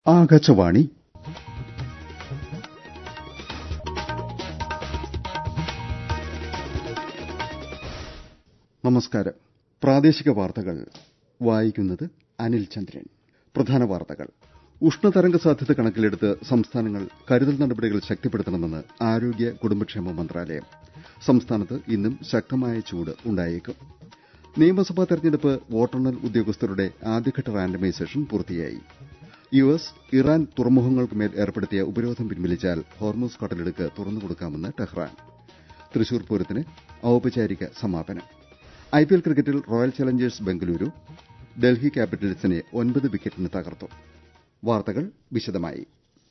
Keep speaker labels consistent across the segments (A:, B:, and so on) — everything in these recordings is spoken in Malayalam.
A: ആകാശവാണി നമസ്കാരം പ്രാദേശിക വാർത്തകൾ വായിക്കുന്നത് അനിൽ ചന്ദ്രൻ പ്രധാന വാർത്തകൾ ഉഷ്ണതരംഗ സാധ്യത കണക്കിലെടുത്ത് സംസ്ഥാനങ്ങൾ കരുതൽ നടപടികൾ ശക്തിപ്പെടുത്തണമെന്ന് ആരോഗ്യ കുടുംബക്ഷേമ മന്ത്രാലയം സംസ്ഥാനത്ത് ഇന്നും ശക്തമായ ചൂട് ഉണ്ടായേക്കും നിയമസഭാ തെരഞ്ഞെടുപ്പ് വോട്ടെണ്ണൽ ഉദ്യോഗസ്ഥരുടെ ആദ്യഘട്ട റാൻഡമൈസേഷൻ പൂർത്തിയായി യു എസ് ഇറാൻ തുറമുഖങ്ങൾക്കുമേൽ ഏർപ്പെടുത്തിയ ഉപരോധം പിൻവലിച്ചാൽ ഹോർമൂസ് കടലിടുക്ക് തുറന്നുകൊടുക്കാമെന്ന് ടെഹ്റാൻ തൃശൂർ പൂരത്തിന് ഔപചാരിക സമാപനം ഐപിഎൽ ക്രിക്കറ്റിൽ റോയൽ ചലഞ്ചേഴ്സ് ബംഗലൂരു ഡൽഹി ക്യാപിറ്റൽസിനെ ഒൻപത് വിക്കറ്റിന് തകർത്തു വാർത്തകൾ വിശദമായി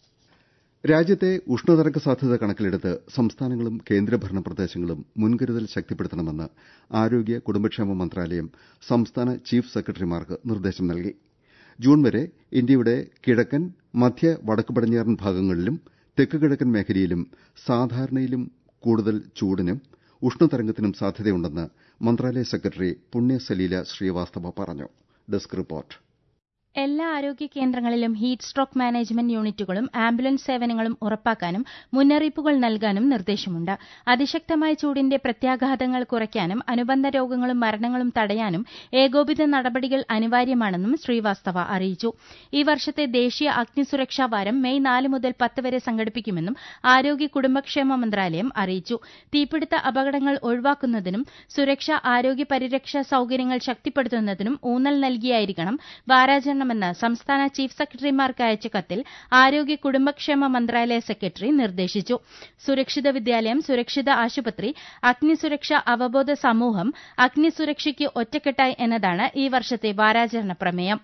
A: രാജ്യത്തെ ഉഷ്ണതരംഗ സാധ്യത കണക്കിലെടുത്ത് സംസ്ഥാനങ്ങളും കേന്ദ്രഭരണ പ്രദേശങ്ങളും മുൻകരുതൽ ശക്തിപ്പെടുത്തണമെന്ന് ആരോഗ്യ കുടുംബക്ഷേമ മന്ത്രാലയം സംസ്ഥാന ചീഫ് സെക്രട്ടറിമാർക്ക് നിർദ്ദേശം നൽകി ജൂൺ വരെ ഇന്ത്യയുടെ കിഴക്കൻ മധ്യ വടക്ക് പടിഞ്ഞാറൻ ഭാഗങ്ങളിലും തെക്ക് കിഴക്കൻ മേഖലയിലും സാധാരണയിലും കൂടുതൽ ചൂടിനും ഉഷ്ണതരംഗത്തിനും സാധ്യതയുണ്ടെന്ന് മന്ത്രാലയ സെക്രട്ടറി പുണ്യ സലീല ശ്രീവാസ്തവ പറഞ്ഞു ഡെസ്ക് റിപ്പോർട്ട്
B: എല്ലാ ആരോഗ്യ കേന്ദ്രങ്ങളിലും ഹീറ്റ് സ്ട്രോക്ക് മാനേജ്മെന്റ് യൂണിറ്റുകളും ആംബുലൻസ് സേവനങ്ങളും ഉറപ്പാക്കാനും മുന്നറിയിപ്പുകൾ നൽകാനും നിർദ്ദേശമുണ്ട് അതിശക്തമായ ചൂടിന്റെ പ്രത്യാഘാതങ്ങൾ കുറയ്ക്കാനും അനുബന്ധ രോഗങ്ങളും മരണങ്ങളും തടയാനും ഏകോപിത നടപടികൾ അനിവാര്യമാണെന്നും ശ്രീവാസ്തവ അറിയിച്ചു ഈ വർഷത്തെ ദേശീയ അഗ്നിസുരക്ഷാ വാരം മെയ് നാല് മുതൽ പത്ത് വരെ സംഘടിപ്പിക്കുമെന്നും ആരോഗ്യ കുടുംബക്ഷേമ മന്ത്രാലയം അറിയിച്ചു തീപിടുത്ത അപകടങ്ങൾ ഒഴിവാക്കുന്നതിനും സുരക്ഷ ആരോഗ്യ പരിരക്ഷാ സൌകര്യങ്ങൾ ശക്തിപ്പെടുത്തുന്നതിനും ഊന്നൽ നൽകിയായിരിക്കണം വാരാചരണം ചെയ്യണമെന്ന് സംസ്ഥാന ചീഫ് സെക്രട്ടറിമാർക്ക് അയച്ച കത്തിൽ ആരോഗ്യ കുടുംബക്ഷേമ മന്ത്രാലയ സെക്രട്ടറി നിർദ്ദേശിച്ചു സുരക്ഷിത വിദ്യാലയം സുരക്ഷിത ആശുപത്രി അഗ്നിസുരക്ഷ അവബോധ സമൂഹം അഗ്നിസുരക്ഷയ്ക്ക് ഒറ്റക്കെട്ടായി എന്നതാണ് ഈ വർഷത്തെ വാരാചരണ പ്രമേയം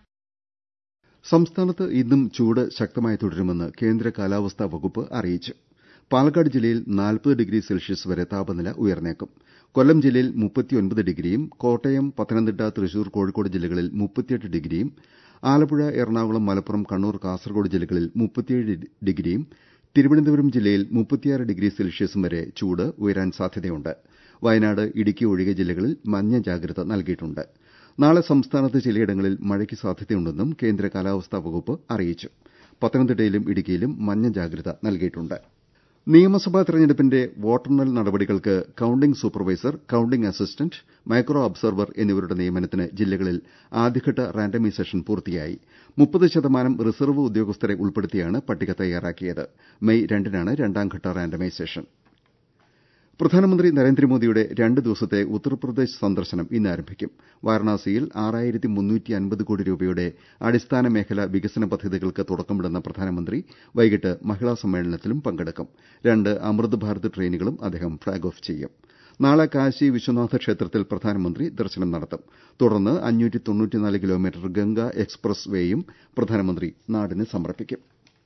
A: സംസ്ഥാനത്ത് ഇന്നും ചൂട് ശക്തമായി തുടരുമെന്ന് കേന്ദ്ര കാലാവസ്ഥാ വകുപ്പ് അറിയിച്ചു പാലക്കാട് ജില്ലയിൽ നാൽപ്പത് ഡിഗ്രി സെൽഷ്യസ് വരെ താപനില ഉയർന്നേക്കും കൊല്ലം ജില്ലയിൽ മുപ്പത്തിയൊൻപത് ഡിഗ്രിയും കോട്ടയം പത്തനംതിട്ട തൃശൂർ കോഴിക്കോട് ജില്ലകളിൽ മുപ്പത്തിയെട്ട് ഡിഗ്രിയും ആലപ്പുഴ എറണാകുളം മലപ്പുറം കണ്ണൂർ കാസർകോട് ജില്ലകളിൽ മുപ്പത്തിയേഴ് ഡിഗ്രിയും തിരുവനന്തപുരം ജില്ലയിൽ മുപ്പത്തിയാറ് ഡിഗ്രി സെൽഷ്യസും വരെ ചൂട് ഉയരാൻ സാധ്യതയുണ്ട് വയനാട് ഇടുക്കി ഒഴികെ ജില്ലകളിൽ മഞ്ഞ ജാഗ്രത നൽകിയിട്ടുണ്ട് നാളെ സംസ്ഥാനത്ത് ചിലയിടങ്ങളിൽ മഴയ്ക്ക് സാധ്യതയുണ്ടെന്നും കേന്ദ്ര കാലാവസ്ഥാ വകുപ്പ് അറിയിച്ചു പത്തനംതിട്ടയിലും ഇടുക്കിയിലും മഞ്ഞ ജാഗ്രത നൽകിയിട്ടുണ്ട് നിയമസഭാ തെരഞ്ഞെടുപ്പിന്റെ വോട്ടെണ്ണൽ നടപടികൾക്ക് counting supervisor counting assistant micro observer എന്നിവരുടെ നിയമനത്തിന് ജില്ലകളിൽ ആദ്യഘട്ട റാൻഡമൈസേഷൻ പൂർത്തിയായി മുപ്പത് ശതമാനം റിസർവ് ഉദ്യോഗസ്ഥരെ ഉൾപ്പെടുത്തിയാണ് പട്ടിക തയ്യാറാക്കിയത് മെയ് രണ്ടിനാണ് രണ്ടാംഘട്ട റാൻഡമൈസേഷൻ പ്രധാനമന്ത്രി നരേന്ദ്രമോദിയുടെ രണ്ട് ദിവസത്തെ ഉത്തർപ്രദേശ് സന്ദർശനം ഇന്ന് ആരംഭിക്കും വാരണാസിയിൽ കോടി രൂപയുടെ അടിസ്ഥാന മേഖലാ വികസന പദ്ധതികൾക്ക് തുടക്കമിടുന്ന പ്രധാനമന്ത്രി വൈകിട്ട് മഹിളാ സമ്മേളനത്തിലും പങ്കെടുക്കും രണ്ട് അമൃത് ഭാരത് ട്രെയിനുകളും അദ്ദേഹം ഫ്ളാഗ് ഓഫ് ചെയ്യും നാളെ കാശി വിശ്വനാഥ ക്ഷേത്രത്തിൽ പ്രധാനമന്ത്രി ദർശനം നടത്തും തുടർന്ന് കിലോമീറ്റർ ഗംഗ എക്സ്പ്രസ് വേയും പ്രധാനമന്ത്രി നാടിന് സമർപ്പിക്കും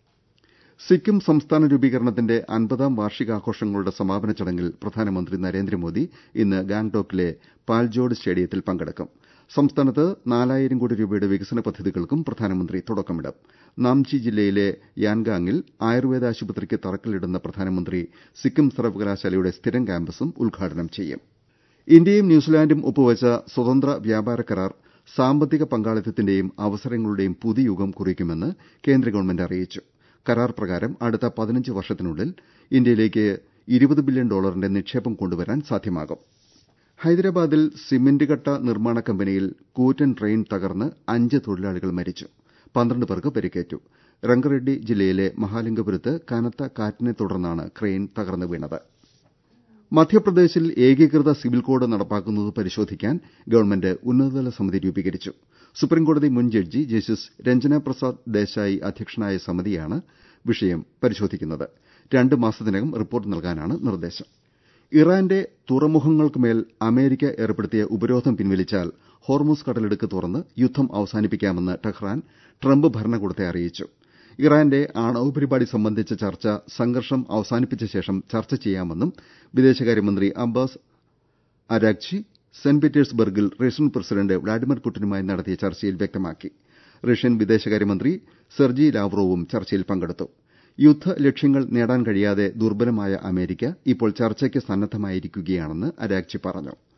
A: സിക്കിം സംസ്ഥാന രൂപീകരണത്തിന്റെ അൻപതാം വാർഷികാഘോഷങ്ങളുടെ സമാപന ചടങ്ങിൽ പ്രധാനമന്ത്രി നരേന്ദ്രമോദി ഇന്ന് ഗാംഗ്ടോക്കിലെ പാൽജോഡ് സ്റ്റേഡിയത്തിൽ പങ്കെടുക്കും സംസ്ഥാനത്ത് നാലായിരം കോടി രൂപയുടെ വികസന പദ്ധതികൾക്കും പ്രധാനമന്ത്രി തുടക്കമിടും നാംചി ജില്ലയിലെ യാൻഗാങ്ങിൽ ആയുർവേദ ആശുപത്രിക്ക് തറക്കല്ലിടുന്ന പ്രധാനമന്ത്രി സിക്കിം സർവകലാശാലയുടെ സ്ഥിരം ക്യാമ്പസും ഉദ്ഘാടനം ചെയ്യും ഇന്ത്യയും ന്യൂസിലാൻഡും ഒപ്പുവച്ച സ്വതന്ത്ര വ്യാപാര കരാർ സാമ്പത്തിക പങ്കാളിത്തത്തിന്റെയും അവസരങ്ങളുടെയും പുതുയുഗം കുറിക്കുമെന്ന് കേന്ദ്ര ഗവൺമെന്റ് അറിയിച്ചു കരാർ പ്രകാരം അടുത്ത പതിനഞ്ച് വർഷത്തിനുള്ളിൽ ഇന്ത്യയിലേക്ക് ഇരുപത് ബില്യൺ ഡോളറിന്റെ നിക്ഷേപം കൊണ്ടുവരാൻ സാധ്യമാകും ഹൈദരാബാദിൽ സിമന്റ് കട്ട നിർമ്മാണ കമ്പനിയിൽ കൂറ്റൻ ട്രെയിൻ തകർന്ന് അഞ്ച് തൊഴിലാളികൾ മരിച്ചു പന്ത്രണ്ട് പേർക്ക് പരിക്കേറ്റു രംഗറെഡ്ഡി ജില്ലയിലെ മഹാലിംഗപുരത്ത് കനത്ത കാറ്റിനെ തുടർന്നാണ് ക്രെയിൻ തകർന്നു വീണത് മധ്യപ്രദേശിൽ ഏകീകൃത സിവിൽ കോഡ് നടപ്പാക്കുന്നത് പരിശോധിക്കാൻ ഗവൺമെന്റ് ഉന്നതതല സമിതി രൂപീകരിച്ചു സുപ്രീംകോടതി മുൻ ജഡ്ജി ജസ്റ്റിസ് രഞ്ജന പ്രസാദ് ദേശായി അധ്യക്ഷനായ സമിതിയാണ് വിഷയം പരിശോധിക്കുന്നത് രണ്ട് മാസത്തിനകം റിപ്പോർട്ട് നൽകാനാണ് നിർദ്ദേശം ഇറാന്റെ തുറമുഖങ്ങൾക്കുമേൽ അമേരിക്ക ഏർപ്പെടുത്തിയ ഉപരോധം പിൻവലിച്ചാൽ ഹോർമൂസ് കടലിടുക്ക് തുറന്ന് യുദ്ധം അവസാനിപ്പിക്കാമെന്ന് ടെഹ്റാൻ ട്രംപ് ഭരണകൂടത്തെ അറിയിച്ചു ഇറാന്റെ ആണവ പരിപാടി സംബന്ധിച്ച ചർച്ച സംഘർഷം അവസാനിപ്പിച്ച ശേഷം ചർച്ച ചെയ്യാമെന്നും വിദേശകാര്യമന്ത്രി അബ്ബാസ് അരാഗ്ചി സെന്റ് പീറ്റേഴ്സ്ബർഗിൽ റഷ്യൻ പ്രസിഡന്റ് വ്ളാഡിമിർ പുടിനുമായി നടത്തിയ ചർച്ചയിൽ വ്യക്തമാക്കി റഷ്യൻ വിദേശകാര്യമന്ത്രി സെർജി ലാവ്റോവും ചർച്ചയിൽ പങ്കെടുത്തു യുദ്ധ ലക്ഷ്യങ്ങൾ നേടാൻ കഴിയാതെ ദുർബലമായ അമേരിക്ക ഇപ്പോൾ ചർച്ചയ്ക്ക് സന്നദ്ധമായിരിക്കുകയാണെന്ന് അരാഗ്ചി പറഞ്ഞു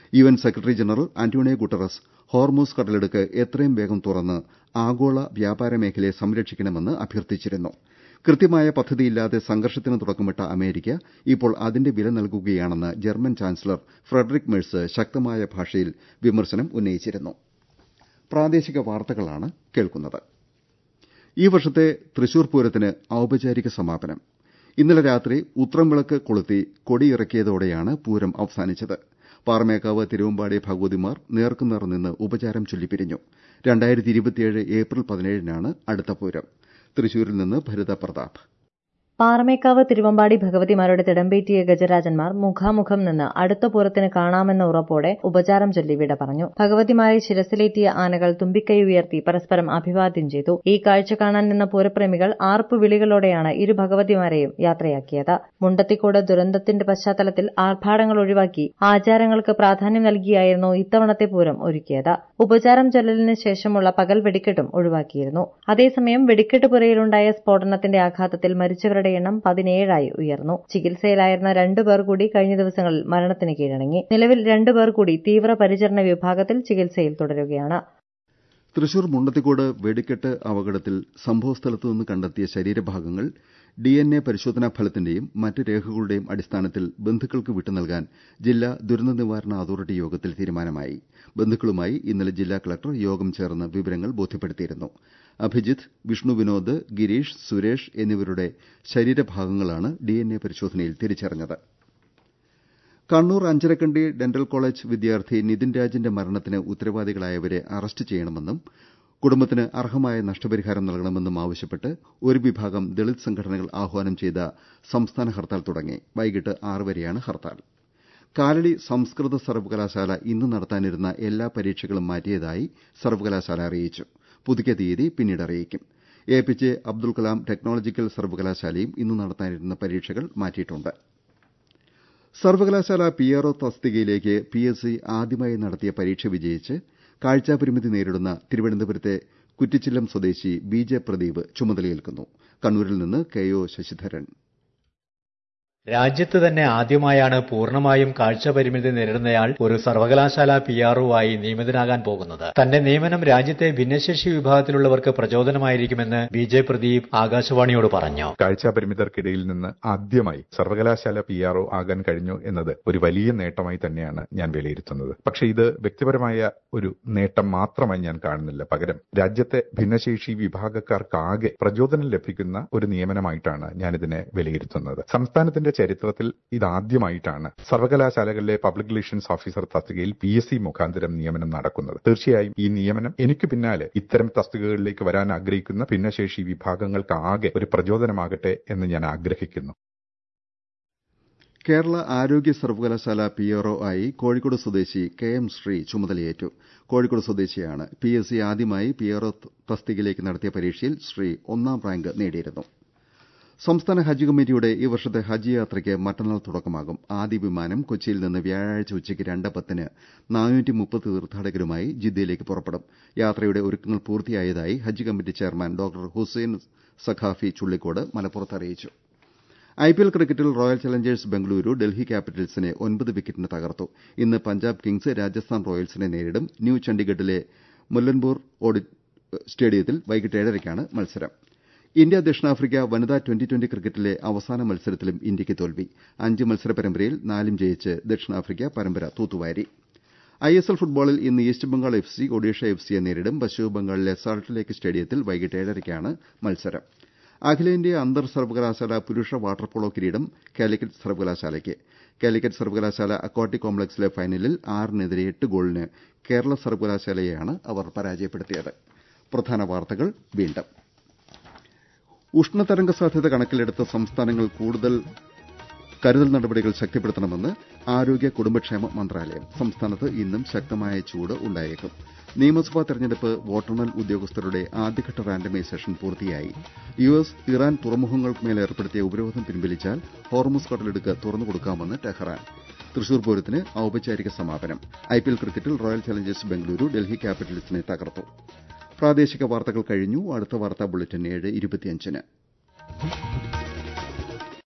A: U N secretary general Antonio Guterres Hormuz കടലിടുക്ക് എത്രയും വേഗം തുറന്ന് ആഗോള വ്യാപാര മേഖലയെ സംരക്ഷിക്കണമെന്ന് അഭ്യർത്ഥിച്ചിരുന്നു കൃത്യമായ പദ്ധതിയില്ലാതെ സംഘർഷത്തിന് തുടക്കമിട്ട അമേരിക്ക ഇപ്പോൾ അതിന്റെ വില നൽകുകയാണെന്ന് ജർമ്മൻ ചാൻസലർ ഫ്രെഡറിക് മെഴ്സ് ശക്തമായ ഭാഷയിൽ വിമർശനം ഉന്നയിച്ചിരുന്നു പ്രാദേശിക വാർത്തകളാണ് കേൾക്കുന്നത് ഈ വർഷത്തെ തൃശൂർ പൂരത്തിന് ഔപചാരിക സമാപനം ഇന്നലെ രാത്രി ഉത്രംവിളക്ക് കൊളുത്തി കൊടിയിറക്കിയതോടെയാണ് പൂരം അവസാനിച്ചത് പാറമേക്കാവ് തിരുവമ്പാടി ഭഗവതിമാർ നേർക്കുനേർ നിന്ന് ഉപചാരം ചൊല്ലിപ്പിരിഞ്ഞു ഏപ്രിൽ പതിനേഴിനാണ് അടുത്ത പൂരം തൃശൂരിൽ നിന്ന് ഭരിത പ്രതാപ്
C: പാറമേക്കാവ് തിരുവമ്പാടി ഭഗവതിമാരുടെ തിടമ്പേറ്റിയ ഗജരാജന്മാർ മുഖാമുഖം നിന്ന് അടുത്ത പൂരത്തിന് കാണാമെന്ന ഉറപ്പോടെ ഉപചാരം ചൊല്ലി വിട പറഞ്ഞു ഭഗവതിമാരെ ശിരസിലേറ്റിയ ആനകൾ തുമ്പിക്കൈ ഉയർത്തി പരസ്പരം അഭിവാദ്യം ചെയ്തു ഈ കാഴ്ച കാണാൻ നിന്ന പൂരപ്രേമികൾ ആർപ്പു വിളികളോടെയാണ് ഇരു ഭഗവതിമാരെയും യാത്രയാക്കിയത് മുണ്ടത്തിക്കോട് ദുരന്തത്തിന്റെ പശ്ചാത്തലത്തിൽ ആർഭാടങ്ങൾ ഒഴിവാക്കി ആചാരങ്ങൾക്ക് പ്രാധാന്യം നൽകിയായിരുന്നു ഇത്തവണത്തെ പൂരം ഒരുക്കിയത് ഉപചാരം ചൊല്ലലിന് ശേഷമുള്ള പകൽ വെടിക്കെട്ടും ഒഴിവാക്കിയിരുന്നു അതേസമയം വെടിക്കെട്ട് പുരയിലുണ്ടായ സ്ഫോടനത്തിന്റെ ആഘാതത്തിൽ മരിച്ചവരുടെ എണ്ണം പതിനേഴായി ഉയർന്നു ചികിത്സയിലായിരുന്ന രണ്ടുപേർ കൂടി കഴിഞ്ഞ ദിവസങ്ങളിൽ മരണത്തിന് കീഴടങ്ങി നിലവിൽ രണ്ടുപേർ കൂടി തീവ്ര പരിചരണ വിഭാഗത്തിൽ ചികിത്സയിൽ തുടരുകയാണ്
A: തൃശൂർ മുണ്ടത്തിക്കോട് വെടിക്കെട്ട് അപകടത്തിൽ സംഭവസ്ഥലത്തു നിന്ന് കണ്ടെത്തിയ ശരീരഭാഗങ്ങൾ ഡിഎൻഎ പരിശോധനാ ഫലത്തിന്റെയും മറ്റ് രേഖകളുടെയും അടിസ്ഥാനത്തിൽ ബന്ധുക്കൾക്ക് വിട്ടുനൽകാൻ ജില്ലാ ദുരന്ത നിവാരണ അതോറിറ്റി യോഗത്തിൽ തീരുമാനമായി ബന്ധുക്കളുമായി ഇന്നലെ ജില്ലാ കളക്ടർ യോഗം ചേർന്ന് വിവരങ്ങൾ ബോധ്യപ്പെടുത്തിയിരുന്നു അഭിജിത്ത് വിഷ്ണു വിനോദ് ഗിരീഷ് സുരേഷ് എന്നിവരുടെ ശരീരഭാഗങ്ങളാണ് ഡിഎൻഎ പരിശോധനയിൽ തിരിച്ചറിഞ്ഞത് കണ്ണൂർ അഞ്ചരക്കണ്ടി ഡെന്റൽ കോളേജ് വിദ്യാർത്ഥി നിതിൻ രാജിന്റെ മരണത്തിന് ഉത്തരവാദികളായവരെ അറസ്റ്റ് ചെയ്യണമെന്നും കുടുംബത്തിന് അർഹമായ നഷ്ടപരിഹാരം നൽകണമെന്നും ആവശ്യപ്പെട്ട് ഒരു വിഭാഗം ദളിത് സംഘടനകൾ ആഹ്വാനം ചെയ്ത സംസ്ഥാന ഹർത്താൽ തുടങ്ങി വൈകിട്ട് ആറ് വരെയാണ് ഹർത്താൽ കാലടി സംസ്കൃത സർവകലാശാല ഇന്ന് നടത്താനിരുന്ന എല്ലാ പരീക്ഷകളും മാറ്റിയതായി സർവകലാശാല അറിയിച്ചു പുതുക്കിയ തീയതി പിന്നീട് അറിയിക്കും A P J Abdul Kalam technological സർവകലാശാലയും ഇന്ന് നടത്താനിരുന്ന പരീക്ഷകൾ മാറ്റിയിട്ടുണ്ട് സർവകലാശാല പിആർഒ തസ്തികയിലേക്ക് പിഎസ്സി ആദ്യമായി നടത്തിയ പരീക്ഷ വിജയിച്ച് കാഴ്ചാപരിമിതി നേരിടുന്ന തിരുവനന്തപുരത്തെ കുറ്റിച്ചില്ലം സ്വദേശി ബി ജെ പ്രദീപ് ചുമതലയേൽക്കുന്നു കണ്ണൂരിൽ നിന്ന് കെ ഒ ശശിധരൻ
D: രാജ്യത്ത് തന്നെ ആദ്യമായാണ് പൂർണ്ണമായും കാഴ്ചപരിമിതി നേരിടുന്നയാൾ ഒരു സർവകലാശാല പി ആർഒവായി നിയമിതനാകാൻ പോകുന്നത് തന്റെ നിയമനം രാജ്യത്തെ ഭിന്നശേഷി വിഭാഗത്തിലുള്ളവർക്ക് പ്രചോദനമായിരിക്കുമെന്ന് ബി ജെ പ്രദീപ് ആകാശവാണിയോട് പറഞ്ഞു
E: കാഴ്ചാപരിമിതർക്കിടയിൽ നിന്ന് ആദ്യമായി സർവകലാശാല പി ആർഒ ആകാൻ കഴിഞ്ഞു എന്നത് ഒരു വലിയ നേട്ടമായി തന്നെയാണ് ഞാൻ വിലയിരുത്തുന്നത് പക്ഷെ ഇത് വ്യക്തിപരമായ ഒരു നേട്ടം മാത്രമായി ഞാൻ കാണുന്നില്ല പകരം രാജ്യത്തെ ഭിന്നശേഷി വിഭാഗക്കാർക്കാകെ പ്രചോദനം ലഭിക്കുന്ന ഒരു നിയമനമായിട്ടാണ് ഞാനിതിനെ വിലയിരുത്തുന്നത് സംസ്ഥാനത്തിന്റെ ചരിത്രത്തിൽ ഇതാദ്യമായിട്ടാണ് സർവകലാശാലകളിലെ പബ്ലിക് റിലേഷൻസ് ഓഫീസർ തസ്തികയിൽ പി എസ് സി മുഖാന്തരം നിയമനം നടക്കുന്നത് തീർച്ചയായും ഈ നിയമനം എനിക്ക് പിന്നാലെ ഇത്തരം തസ്തികകളിലേക്ക് വരാൻ ആഗ്രഹിക്കുന്ന ഭിന്നശേഷി വിഭാഗങ്ങൾക്ക് ആകെ ഒരു പ്രചോദനമാകട്ടെ എന്ന് ഞാൻ ആഗ്രഹിക്കുന്നു
A: കേരള ആരോഗ്യ സർവകലാശാല പിആർഒ ആയി കോഴിക്കോട് സ്വദേശി കെ എം ശ്രീ ചുമതലയേറ്റു കോഴിക്കോട് സ്വദേശിയാണ് പി എസ് സി ആദ്യമായി പിആർഒ തസ്തികയിലേക്ക് നടത്തിയ പരീക്ഷയിൽ ശ്രീ ഒന്നാം റാങ്ക് നേടിയിരുന്നു സംസ്ഥാന ഹജ്ജ് കമ്മിറ്റിയുടെ ഈ വർഷത്തെ ഹജ്ജ് യാത്രയ്ക്ക് മറ്റന്നാൾ തുടക്കമാകും ആദ്യ വിമാനം കൊച്ചിയിൽ നിന്ന് വ്യാഴാഴ്ച ഉച്ചയ്ക്ക് രണ്ട് പത്തിന് തീർത്ഥാടകരുമായി ജിദ്ദയിലേക്ക് പുറപ്പെടും യാത്രയുടെ ഒരുക്കങ്ങൾ പൂർത്തിയായതായി Hajj committee chairman doctor Hussain Saqafi Chullikode മലപ്പുറത്ത് അറിയിച്ചു ഐപിഎൽ ക്രിക്കറ്റിൽ റോയൽ ചലഞ്ചേഴ്സ് ബംഗളൂരു ഡൽഹി ക്യാപിറ്റൽസിനെ ഒൻപത് വിക്കറ്റിന് തകർത്തു ഇന്ന് പഞ്ചാബ് കിങ്സ് രാജസ്ഥാൻ റോയൽസിനെ നേരിടും ന്യൂ ചണ്ഡിഗഡിലെ മുല്ലൻപൂർ സ്റ്റേഡിയത്തിൽ വൈകിട്ട് ഏഴരയ്ക്കാണ് മത്സരം ഇന്ത്യ ദക്ഷിണാഫ്രിക്ക വനിതാ ട്വന്റി ട്വന്റി ക്രിക്കറ്റിലെ അവസാന മത്സരത്തിലും ഇന്ത്യയ്ക്ക് തോൽവി അഞ്ച് മത്സര പരമ്പരയിൽ നാലും ജയിച്ച് ദക്ഷിണാഫ്രിക്ക പരമ്പര തൂത്തുവാരി ഐഎസ്എൽ ഫുട്ബോളിൽ ഇന്ന് east Bengal F C Odisha F സിയെ നേരിടും പശ്ചിമബംഗാളിലെ സാൾട്ട് ലേക്ക് സ്റ്റേഡിയത്തിൽ വൈകിട്ട് ഏഴരയ്ക്കാണ് മത്സരം അഖിലേന്ത്യാ അന്തർ സർവകലാശാല പുരുഷ വാട്ടർ പോളോ കിരീടം കാലിക്കറ്റ് സർവകലാശാലയ്ക്ക് കാലിക്കറ്റ് സർവകലാശാല അക്വാട്ടിക് കോംപ്ലക്സിലെ ഫൈനലിൽ ആറിനെതിരെ എട്ട് ഗോളിന് കേരള സർവകലാശാലയെയാണ് അവർ പരാജയപ്പെടുത്തിയത് പ്രധാന വാർത്തകൾ വീണ്ടും ഉഷ്ണതരംഗ സാധ്യത കണക്കിലെടുത്ത് സംസ്ഥാനങ്ങൾ കൂടുതൽ കരുതൽ നടപടികൾ ശക്തിപ്പെടുത്തണമെന്ന് ആരോഗ്യ കുടുംബക്ഷേമ മന്ത്രാലയം സംസ്ഥാനത്ത് ഇന്നും ശക്തമായ ചൂട് ഉണ്ടായേക്കും നിയമസഭാ തെരഞ്ഞെടുപ്പ് വോട്ടെണ്ണൽ ഉദ്യോഗസ്ഥരുടെ ആദ്യഘട്ട റാൻഡമൈസേഷൻ പൂർത്തിയായി യു എസ് ഇറാൻ തുറമുഖങ്ങൾക്കുമേൽ ഏർപ്പെടുത്തിയ ഉപരോധം പിൻവലിച്ചാൽ ഹോർമുസ് കടലെടുക്ക് തുറന്നുകൊടുക്കാമെന്ന് ടെഹ്റാൻ തൃശൂർ പൂരത്തിന് ഔപചാരിക സമാപനം ഐപിഎൽ ക്രിക്കറ്റിൽ റോയൽ ചലഞ്ചേഴ്സ് ബംഗളൂരു ഡൽഹി ക്യാപിറ്റൽസിനെ തകർത്തു പ്രാദേശിക വാർത്തകൾ കഴിഞ്ഞു അടുത്ത വാർത്താ ബുള്ളറ്റിൻ ഏഴ് ഇരുപത്തിയഞ്ചിന്